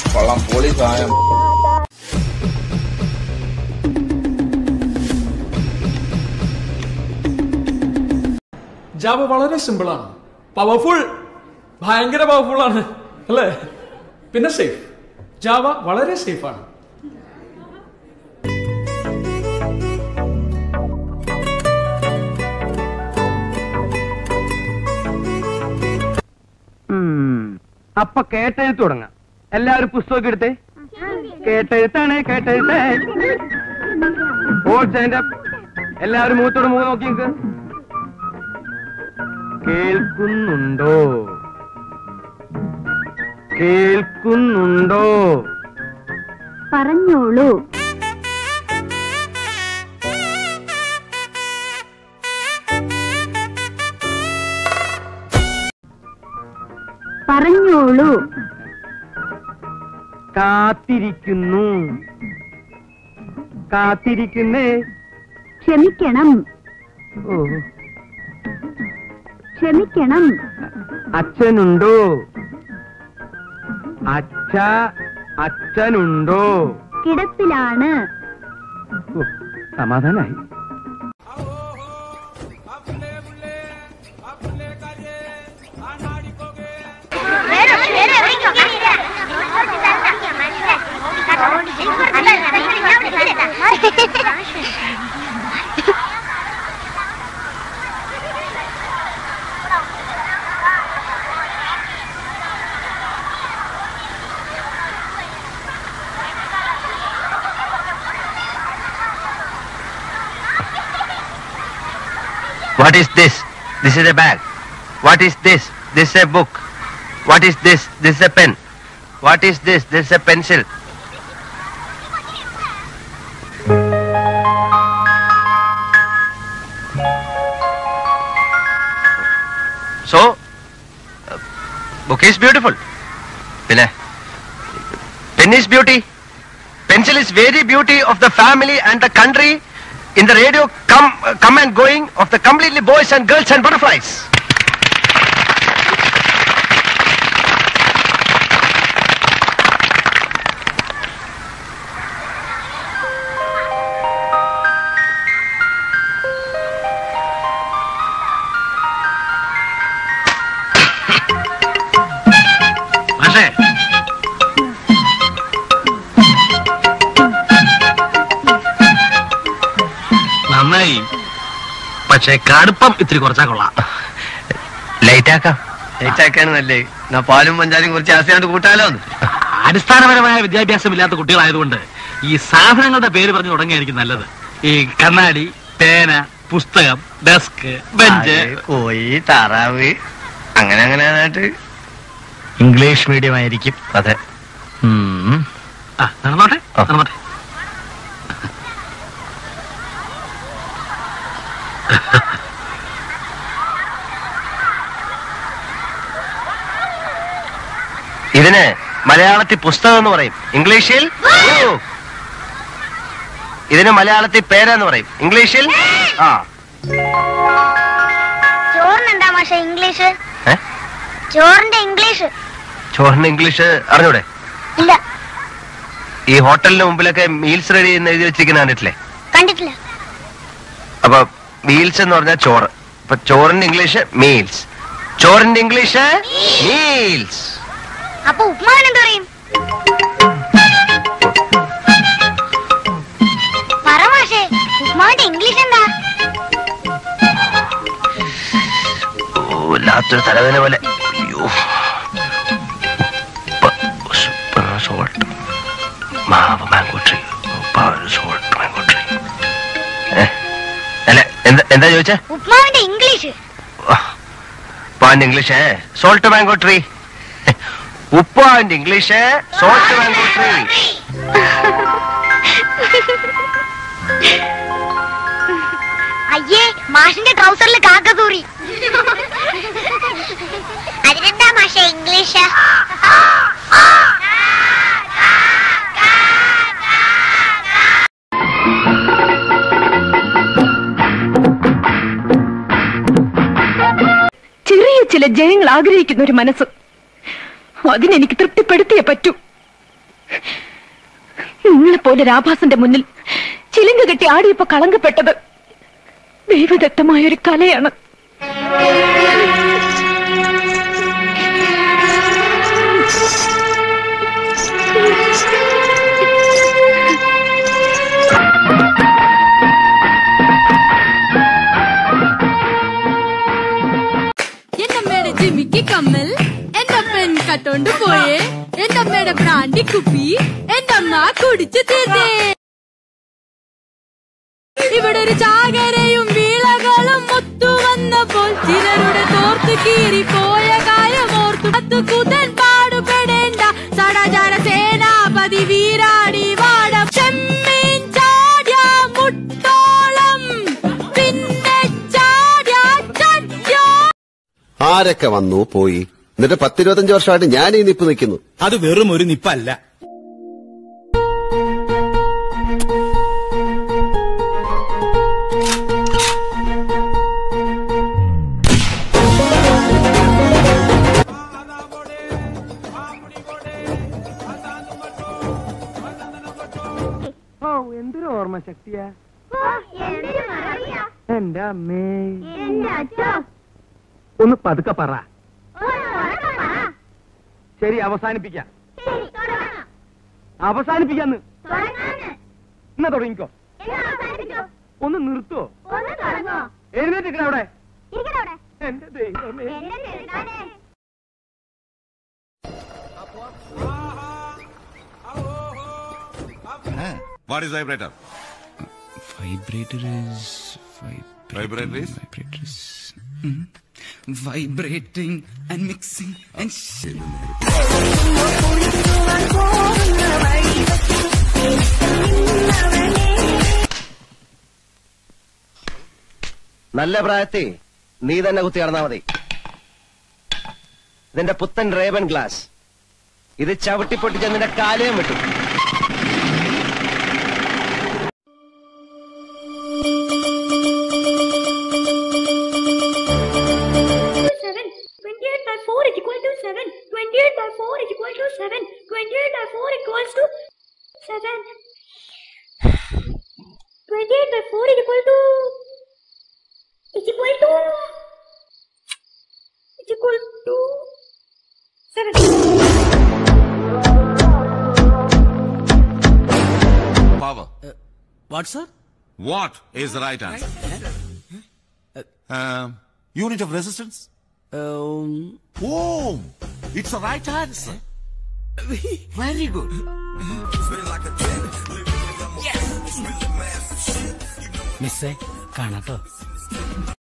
കൊള്ളാം പൊളി സാധനം ജാവ വളരെ സിമ്പിളാണ് പവർഫുൾ ഭയങ്കര പവർഫുൾ ആണ് അല്ലേ പിന്നെ സേഫ് ജാവ വളരെ സേഫാണ് അപ്പൊ കേട്ടെഴുത്ത് തുടങ്ങാം എല്ലാവരും പുസ്തകമൊക്കെ എടുത്തേ കേട്ടെഴുത്താണ് കേട്ടെഴുത്ത് ഓ സ്റ്റാൻഡ് എല്ലാവരും മുഖത്തോട് മുഖം നോക്കി നിൽക്ക് കേൾക്കുന്നുണ്ടോ കേൾക്കുന്നുണ്ടോ പറഞ്ഞോളൂ പറഞ്ഞോളൂ കാത്തിരിക്കുന്നു കാത്തിരിക്കുന്നേ ക്ഷമിക്കണം ഓ ക്ഷമിക്കണം അച്ഛനുണ്ടോ അച്ഛ അച്ഛനുണ്ടോ കിടപ്പിലാണ് ഓ, സമാധാനായി What is this? This is a bag. What is this? This is a book. What is this? This is a pen. What is this? This is a pencil. So, uh, book is beautiful. പിന്നെ pen is beauty. Pencil is very beauty of the family and the country. In the radio, come, uh, come and going of the completely boys and girls and butterflies. പക്ഷേ നന്നായി പക്ഷേ കടുപ്പം ഇത്തിരി കുറച്ചാ കൊള്ളാം light ആക്കാം ലൈറ്റാക്കാണ് നല്ലേ എന്നാ പാലും പഞ്ചാരും കുറച്ച് ആശയാണ്ട് കൂട്ടാലോ അടിസ്ഥാനപരമായ വിദ്യാഭ്യാസം ഇല്ലാത്ത കുട്ടികളായതുകൊണ്ട് ഈ സാധനങ്ങളുടെ പേര് പറഞ്ഞു തുടങ്ങിയായിരിക്കും നല്ലത് ഈ കണ്ണാടി പേന പുസ്തകം ഡെസ്ക് ബെഞ്ച് കോഴി താറാവ് അങ്ങനെ അങ്ങനെ ആയിട്ട് ഇംഗ്ലീഷ് മീഡിയം ആയിരിക്കും അതെ ഉം. ആ നടന്നോട്ടെ ആ. നടന്നോട്ടെ ഇതിന് മലയാളത്തിൽ പുസ്തകം എന്ന് പറയും ഇംഗ്ലീഷിൽ ഓ. ഇതിന് മലയാളത്തിൽ പേരെന്ന് പറയും ഇംഗ്ലീഷിൽ ആ ചോറിനെന്താ മാഷെ ഇംഗ്ലീഷ് ഏ? ചോറിന്റെ ഇംഗ്ലീഷ് ചോറിന് ഇംഗ്ലീഷ് അറിഞ്ഞൂടെ ഇല്ല ഈ ഹോട്ടലിന് മുമ്പിലൊക്കെ മീൽസ് റെഡി എന്ന് എഴുതി വെച്ചിരിക്കുന്ന കണ്ടിട്ടില്ലേ കണ്ടിട്ടില്ല അപ്പൊ മീൽസ് എന്ന് പറഞ്ഞാൽ ചോറ് അപ്പൊ ചോറിന്റെ ഇംഗ്ലീഷ് മീൽസ് ചോറിന്റെ ഇംഗ്ലീഷ് മീൽസ് അപ്പൊ ഉപ്മാവിന് എന്ത് പറയും പറ മാഷെ ഉപ്മാവിന്റെ ഇംഗ്ലീഷ് എന്താ ഓ വല്ലാത്തൊരു തലവേദന പോലെ അയ്യോ ഉപ്പ്, ഉപ്പ്, സോൾട്ട് മാവ് മാംഗോ ട്രീ ഉപ്പ്, സോൾട്ട് മാംഗോ ട്രീ ഏ? അല്ല എന്താ എന്താ ചോദിച്ചേ ഉപ്മാവിന്റെ ഇംഗ്ലീഷ് ഉപ്പാന്റെ ഇംഗ്ലീഷ് സോൾട്ട് മാംഗോ ട്രീ ഉപ്പാന്റെ ഇംഗ്ലീഷ് സോൾട്ട് മാംഗോ ട്രീ അയ്യേ മാഷിന്റെ ട്രൗസറിൽ കാക്ക തൂറി അതിനെന്താ മാഷെ ഇംഗ്ലീഷ് ചെറിയ ചില ജയങ്ങൾ ആഗ്രഹിക്കുന്ന ഒരു മനസ്സ് അതിനെനിക്ക് തൃപ്തിപ്പെടുത്തിയേ പറ്റൂ നിങ്ങളെപ്പോലെ രാഭാസന്റെ മുന്നിൽ ചിലങ്ക കെട്ടി ആടിയപ്പോ കളങ്കപ്പെട്ടത് ദൈവദത്തമായ ഒരു കലയാണ് എന്റമ്മയുടെ ജിമിക്ക് കമ്മൽ എന്റെ പെൺ കട്ടോണ്ട് പോയേ എന്റമ്മയുടെ ബ്രാൻഡി കുപ്പി എന്റെ അമ്മ കുടിച്ചു തീർത്തേ ഇവിടെ ഒരു ചാകരയും വീളകളും ഒത്തു വന്നപ്പോൾ ചിലരുടെ തോർത്തു കീറി പോയ കാര്യം ഓർത്തു അത് കുതൻ പാടുപെടേണ്ട സടാചാര സേനാപതി വീരാടി വാടം ചെമ്മീൻ ചാട്യ മുട്ടോളം പിന്നെ ചാട്യ ചട്യോ ആരൊക്കെ വന്നു പോയി എന്നിട്ട് പത്തിരുപത്തഞ്ച് വർഷമായിട്ട് ഞാൻ ഈ നിപ്പ് നിൽക്കുന്നു അത് വെറും ഒരു നിപ്പല്ല ഓ എന്തൊരു ഓർമ്മ ശക്തിയാ എന്റെ അമ്മേ ഒന്ന് പതുക്കെ പറ ശരി അവസാനിപ്പിക്കാം അവസാനിപ്പിക്കാന്ന് എന്നാ തുടങ്ങിക്കോ ഒന്ന് നിർത്തുവോ എഴുന്നേറ്റിക്കണ അവിടെ എന്റെ ദൈവമേ What is vibrator? Vibrator is Vibrator is? vibrator is mm, vibrating and mixing and shit. നല്ല പ്രായത്തെ നീ തന്നെ കുത്തി നടന്നാ മതി ഇതിന്റെ പുത്തൻ റേബൻ ഗ്ലാസ് ഇത് ചവിട്ടിപ്പൊട്ടിച്ച് നിന്റെ കാലയും വിട്ടു Seven. Twenty-eight by four is equal to seven. Twenty-eight by four is equal to seven. Twenty-eight by four equals to seven. Twenty-eight by four is equal to is equal to is equal to seven. Power. What, sir? What is the right answer? Um, unit of resistance? Um, Ohm. It's the right answer. very good. മിസ്സേ കാണാട്ടോ